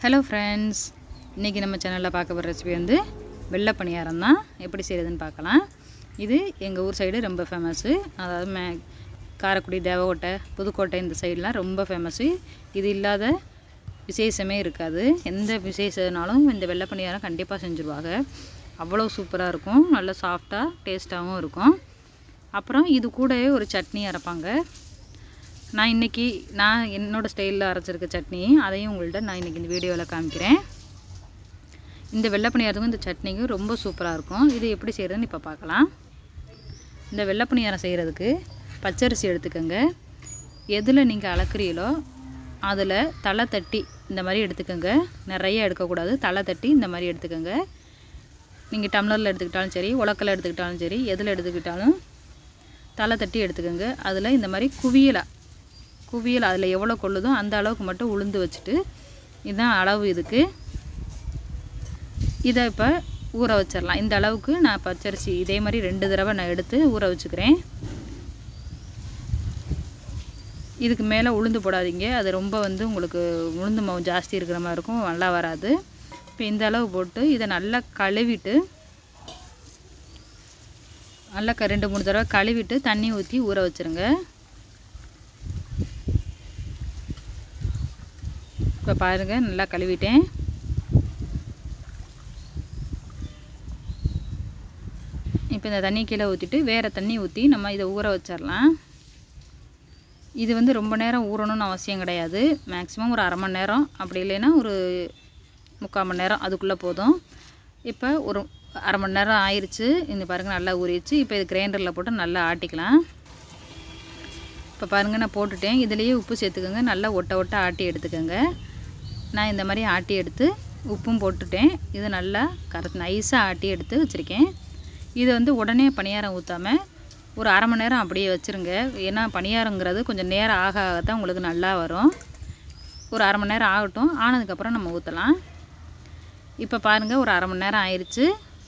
hello friends இன்றைக்கி நம்ம சேனலில் பார்க்க போகிற ரெசிபி வந்து வெள்ளை பணியாரம் தான் எப்படி செய்கிறதுன்னு பார்க்கலாம் இது எங்கள் ஊர் சைடு ரொம்ப ஃபேமஸ்ஸு அதாவது மே காரைக்குடி தேவக்கோட்டை புதுக்கோட்டை இந்த சைடெலாம் ரொம்ப ஃபேமஸ்ஸு இது இல்லாத விசேஷமே இருக்காது எந்த விசேஷனாலும் இந்த வெள்ளை பணியாரம் கண்டிப்பாக செஞ்சுருவாங்க அவ்வளோ சூப்பராக இருக்கும் நல்ல சாஃப்டாக டேஸ்ட்டாகவும் இருக்கும் அப்புறம் இது கூடவே ஒரு சட்னி அரைப்பாங்க நான் இன்றைக்கி நான் என்னோடய ஸ்டைலில் அரைச்சிருக்க சட்னி அதையும் உங்கள்கிட்ட நான் இன்றைக்கி இந்த வீடியோவில் காமிக்கிறேன் இந்த வெள்ளை பணியாரத்துக்கும் இந்த சட்னிக்கும் ரொம்ப சூப்பராக இருக்கும் இது எப்படி செய்கிறதுன்னு இப்போ பார்க்கலாம் இந்த வெள்ளை பணியாரம் செய்கிறதுக்கு பச்சரிசி எடுத்துக்கோங்க எதில் நீங்கள் அளக்குறீங்களோ அதில் தலை தட்டி இந்த மாதிரி எடுத்துக்கோங்க நிறைய எடுக்கக்கூடாது தலை தட்டி இந்த மாதிரி எடுத்துக்கோங்க நீங்கள் டம்ளரில் எடுத்துக்கிட்டாலும் சரி உலக்கில் எடுத்துக்கிட்டாலும் சரி எதில் எடுத்துக்கிட்டாலும் தலை தட்டி எடுத்துக்கோங்க அதில் இந்த மாதிரி குவியலாக குவியல் அதில் எவ்வளோ கொள்ளுதோ அந்த அளவுக்கு மட்டும் உளுந்து வச்சுட்டு இதுதான் அளவு இதுக்கு இதை இப்போ ஊற வச்சிடலாம் இந்த அளவுக்கு நான் பச்சரிசி இதே மாதிரி ரெண்டு தடவை நான் எடுத்து ஊற வச்சுக்கிறேன் இதுக்கு மேலே உளுந்து போடாதீங்க அது ரொம்ப வந்து உங்களுக்கு உளுந்து மாவு ஜாஸ்தி இருக்கிற மாதிரி இருக்கும் நல்லா வராது இப்போ இந்த அளவு போட்டு இதை நல்லா கழுவிட்டு நல்லா க ரெண்டு மூணு தடவை கழுவிட்டு தண்ணி ஊற்றி ஊற வச்சுருங்க இப்போ பாருங்கள் நல்லா கழுவிட்டேன் இப்போ இந்த தண்ணி கீழே ஊற்றிட்டு வேறு தண்ணி ஊற்றி நம்ம இதை ஊற வச்சிடலாம் இது வந்து ரொம்ப நேரம் ஊறணும்னு அவசியம் கிடையாது மேக்ஸிமம் ஒரு அரை மணி நேரம் அப்படி இல்லைன்னா ஒரு முக்கால் மணி நேரம் அதுக்குள்ளே போதும் இப்போ ஒரு அரை மணி நேரம் ஆயிடுச்சு இந்த பாருங்கள் நல்லா ஊறிடுச்சு இப்போ இது கிரைண்டரில் போட்டு நல்லா ஆட்டிக்கலாம் இப்போ பாருங்கள் நான் போட்டுட்டேன் இதுலேயே உப்பு சேர்த்துக்கோங்க நல்லா ஒட்ட ஒட்ட ஆட்டி எடுத்துக்கோங்க நான் இந்த மாதிரி ஆட்டி எடுத்து உப்பும் போட்டுட்டேன் இது நல்லா கரெக்ட் நைஸாக ஆட்டி எடுத்து வச்சுருக்கேன் இதை வந்து உடனே பணியாரம் ஊற்றாமல் ஒரு அரை மணி நேரம் அப்படியே வச்சுருங்க ஏன்னா பணியாரங்கிறது கொஞ்சம் நேரம் ஆக ஆக தான் உங்களுக்கு நல்லா வரும் ஒரு அரை மணி நேரம் ஆகட்டும் ஆனதுக்கப்புறம் நம்ம ஊற்றலாம் இப்போ பாருங்கள் ஒரு அரை மணி நேரம் ஆயிடுச்சு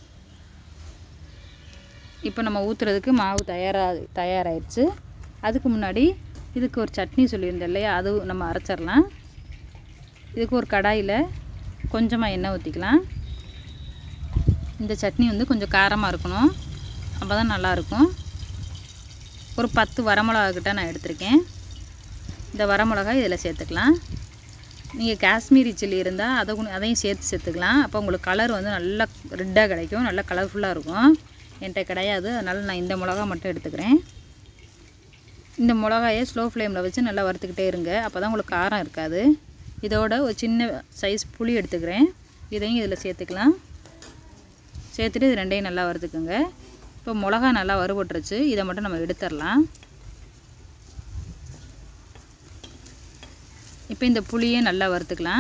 இப்போ நம்ம ஊற்றுறதுக்கு மாவு தயாராக தயாராகிடுச்சு அதுக்கு முன்னாடி இதுக்கு ஒரு சட்னி சொல்லியிருந்தேன் இல்லையா அது நம்ம அரைச்சிடலாம் இதுக்கு ஒரு கடாயில் கொஞ்சமாக எண்ணெய் ஊற்றிக்கலாம் இந்த சட்னி வந்து கொஞ்சம் காரமாக இருக்கணும் அப்போ தான் நல்லாயிருக்கும் ஒரு பத்து வரமிளகா கிட்ட நான் எடுத்திருக்கேன் இந்த வரமிளகாய் இதில் சேர்த்துக்கலாம் நீங்கள் காஷ்மீரி சில்லி இருந்தால் அதை அதையும் சேர்த்து சேர்த்துக்கலாம் அப்போ உங்களுக்கு கலர் வந்து நல்லா ரெட்டாக கிடைக்கும் நல்லா கலர்ஃபுல்லாக இருக்கும் என்கிட்ட கிடையாது அதனால் நான் இந்த மிளகா மட்டும் எடுத்துக்கிறேன் இந்த மிளகாயை ஸ்லோ ஃப்ளேமில் வச்சு நல்லா வறுத்துக்கிட்டே இருங்க அப்போ தான் உங்களுக்கு காரம் இருக்காது இதோட ஒரு சின்ன சைஸ் புளி எடுத்துக்கிறேன் இதையும் இதில் சேர்த்துக்கலாம் சேர்த்துட்டு இது ரெண்டையும் நல்லா வறுத்துக்குங்க இப்போ மிளகா நல்லா வறுபட்டுருச்சு இதை மட்டும் நம்ம எடுத்துடலாம் இப்போ இந்த புளியை நல்லா வறுத்துக்கலாம்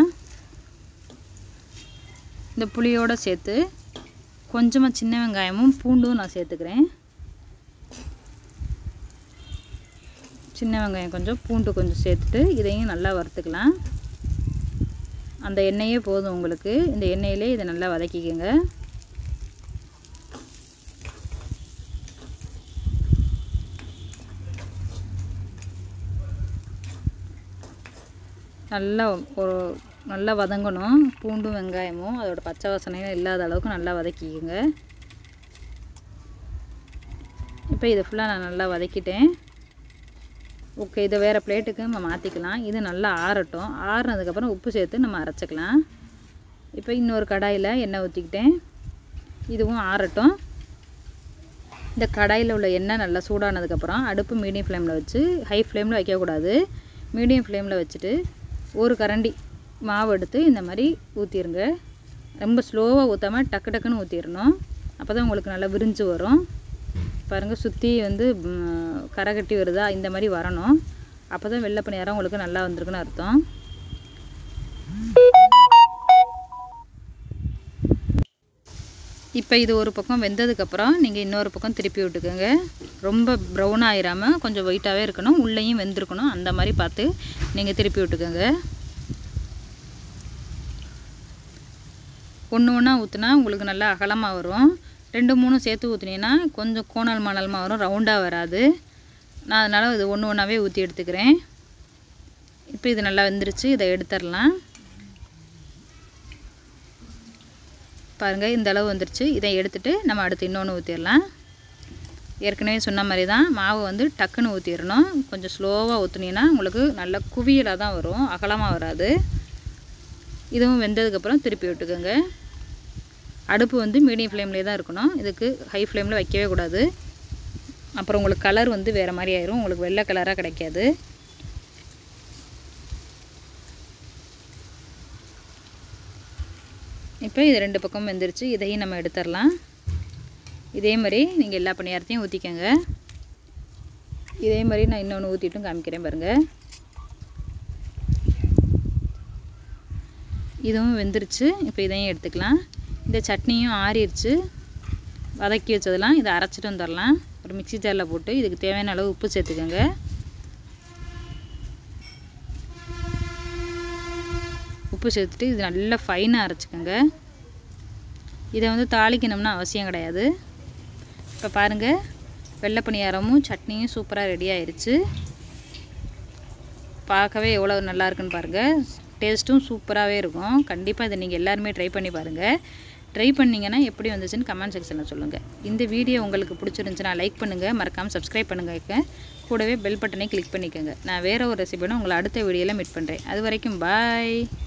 இந்த புளியோடு சேர்த்து கொஞ்சமாக சின்ன வெங்காயமும் பூண்டும் நான் சேர்த்துக்கிறேன் சின்ன வெங்காயம் கொஞ்சம் பூண்டு கொஞ்சம் சேர்த்துட்டு இதையும் நல்லா வறுத்துக்கலாம் அந்த எண்ணெயே போதும் உங்களுக்கு இந்த எண்ணெயிலே இதை நல்லா வதக்கிக்கோங்க நல்லா ஒரு நல்லா வதங்கணும் பூண்டும் வெங்காயமும் அதோட பச்சை வாசனையும் இல்லாத அளவுக்கு நல்லா வதக்கிக்கோங்க இப்போ இதை ஃபுல்லாக நான் நல்லா வதக்கிட்டேன் ஓகே இதை வேறு பிளேட்டுக்கு நம்ம மாற்றிக்கலாம் இது நல்லா ஆறட்டும் ஆறுனதுக்கப்புறம் உப்பு சேர்த்து நம்ம அரைச்சிக்கலாம் இப்போ இன்னொரு கடாயில் எண்ணெய் ஊற்றிக்கிட்டேன் இதுவும் ஆறட்டும் இந்த கடாயில் உள்ள எண்ணெய் நல்லா சூடானதுக்கப்புறம் அடுப்பு மீடியம் ஃப்ளேமில் வச்சு ஹை ஃப்ளேமில் வைக்கக்கூடாது மீடியம் ஃப்ளேமில் வச்சுட்டு ஒரு கரண்டி மாவு எடுத்து இந்த மாதிரி ஊற்றிடுங்க ரொம்ப ஸ்லோவாக ஊற்றாமல் டக்கு டக்குன்னு ஊற்றிடணும் அப்போ தான் உங்களுக்கு நல்லா விரிஞ்சு வரும் பாருங்கள் சுற்றி வந்து கரை கட்டி வருதா இந்த மாதிரி வரணும் அப்போ தான் வெள்ளை பணியாரம் உங்களுக்கு நல்லா வந்திருக்குன்னு அர்த்தம் இப்போ இது ஒரு பக்கம் வெந்ததுக்கப்புறம் நீங்கள் இன்னொரு பக்கம் திருப்பி விட்டுக்கோங்க ரொம்ப ப்ரௌன் ஆயிராமல் கொஞ்சம் ஒயிட்டாகவே இருக்கணும் உள்ளேயும் வெந்திருக்கணும் அந்த மாதிரி பார்த்து நீங்கள் திருப்பி விட்டுக்கோங்க ஒன்று ஒன்றா ஊற்றுனா உங்களுக்கு நல்லா அகலமாக வரும் ரெண்டு மூணு சேர்த்து ஊற்றுனீங்கன்னா கொஞ்சம் கோணல் மணல்மா வரும் ரவுண்டாக வராது நான் அதனால் இது ஒன்று ஒன்றாவே ஊற்றி எடுத்துக்கிறேன் இப்போ இது நல்லா வெந்துருச்சு இதை எடுத்துடலாம் பாருங்கள் இந்த அளவு வந்துருச்சு இதை எடுத்துகிட்டு நம்ம அடுத்து இன்னொன்று ஊற்றிடலாம் ஏற்கனவே சொன்ன மாதிரி தான் மாவு வந்து டக்குன்னு ஊற்றிடணும் கொஞ்சம் ஸ்லோவாக ஊற்றுனீங்கன்னா உங்களுக்கு நல்ல குவியலாக தான் வரும் அகலமாக வராது இதுவும் வெந்ததுக்கப்புறம் திருப்பி விட்டுக்கோங்க அடுப்பு வந்து மீடியம் ஃப்ளேம்லேயே தான் இருக்கணும் இதுக்கு ஹை ஃப்ளேமில் வைக்கவே கூடாது அப்புறம் உங்களுக்கு கலர் வந்து வேறு மாதிரி ஆயிரும் உங்களுக்கு வெள்ளை கலராக கிடைக்காது இப்போ இது ரெண்டு பக்கம் வெந்துருச்சு இதையும் நம்ம எடுத்துடலாம் இதே மாதிரி நீங்கள் எல்லா பணியாரத்தையும் ஊற்றிக்கோங்க இதே மாதிரி நான் இன்னொன்று ஊற்றிட்டும் காமிக்கிறேன் பாருங்கள் இதுவும் வெந்துருச்சு இப்போ இதையும் எடுத்துக்கலாம் இந்த சட்னியும் ஆறிடுச்சு வதக்கி வச்சதெல்லாம் இதை அரைச்சிட்டு வந்துடலாம் ஒரு மிக்ஸி ஜாரில் போட்டு இதுக்கு தேவையான அளவு உப்பு சேர்த்துக்கோங்க உப்பு சேர்த்துட்டு இது நல்லா ஃபைனாக அரைச்சிக்கோங்க இதை வந்து தாளிக்கணும்னு அவசியம் கிடையாது இப்போ பாருங்கள் வெள்ளை பணியாரமும் சட்னியும் சூப்பராக ரெடி ஆயிடுச்சு பார்க்கவே எவ்வளோ நல்லா இருக்குன்னு பாருங்கள் டேஸ்ட்டும் சூப்பராகவே இருக்கும் கண்டிப்பாக இதை நீங்கள் எல்லாருமே ட்ரை பண்ணி பாருங்கள் ட்ரை பண்ணிங்கன்னா எப்படி வந்துச்சுன்னு கமெண்ட் செக்ஷனில் சொல்லுங்கள் இந்த வீடியோ உங்களுக்கு பிடிச்சிருந்துச்சுன்னா லைக் பண்ணுங்கள் மறக்காமல் சப்ஸ்கிரைப் பண்ணுங்க கூடவே பெல் பட்டனை கிளிக் பண்ணிக்கோங்க நான் வேறு ஒரு ரெசிபியோட உங்களை அடுத்த வீடியோவில் மீட் பண்ணுறேன் அது வரைக்கும் பாய்